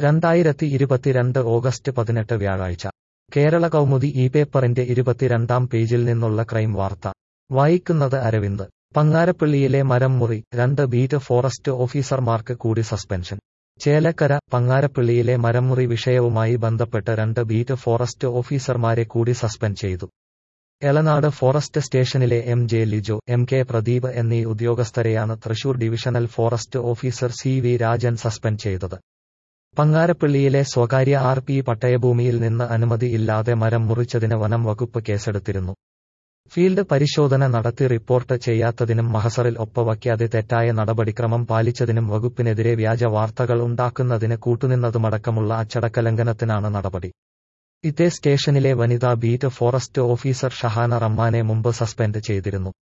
രണ്ടായിരത്തി ഇരുപത്തിരണ്ട് ഓഗസ്റ്റ് പതിനെട്ട് വ്യാഴാഴ്ച കേരള കൗമുദി ഈ പേപ്പറിന്റെ ഇരുപത്തിരണ്ടാം പേജിൽ നിന്നുള്ള ക്രൈം വാർത്ത വായിക്കുന്നത് അരവിന്ദ് പങ്ങാരപ്പള്ളിയിലെ മരം മുറി രണ്ട് ബീറ്റ് ഫോറസ്റ്റ് ഓഫീസർമാർക്ക് കൂടി സസ്പെൻഷൻ ചേലക്കര പങ്ങാരപ്പള്ളിയിലെ മരംമുറി വിഷയവുമായി ബന്ധപ്പെട്ട് രണ്ട് ബീറ്റ് ഫോറസ്റ്റ് ഓഫീസർമാരെ കൂടി സസ്പെൻഡ് ചെയ്തു എളനാട് ഫോറസ്റ്റ് സ്റ്റേഷനിലെ M J Lijo M K Pradeep എന്നീ ഉദ്യോഗസ്ഥരെയാണ് Thrissur divisional forest officer C V Rajan suspend ചെയ്തത് പങ്ങാരപ്പള്ളിയിലെ സ്വകാര്യ ആർ പി പട്ടയഭൂമിയിൽ നിന്ന് അനുമതി ഇല്ലാതെ മരം മുറിച്ചതിന് വനം വകുപ്പ് കേസെടുത്തിരുന്നു ഫീൽഡ് പരിശോധന നടത്തി റിപ്പോർട്ട് ചെയ്യാത്തതിനും മഹസറിൽ ഒപ്പവയ്ക്കാതെ തെറ്റായ നടപടിക്രമം പാലിച്ചതിനും വകുപ്പിനെതിരെ വ്യാജ വാർത്തകൾ ഉണ്ടാക്കുന്നതിന് കൂട്ടുനിന്നതുമടക്കമുള്ള അച്ചടക്ക ലംഘനത്തിനാണ് നടപടി ഇതേ സ്റ്റേഷനിലെ വനിതാ ബീറ്റ് ഫോറസ്റ്റ് ഓഫീസർ ഷഹാന റഹ്മാനെ മുമ്പ് സസ്പെൻഡ് ചെയ്തിരുന്നു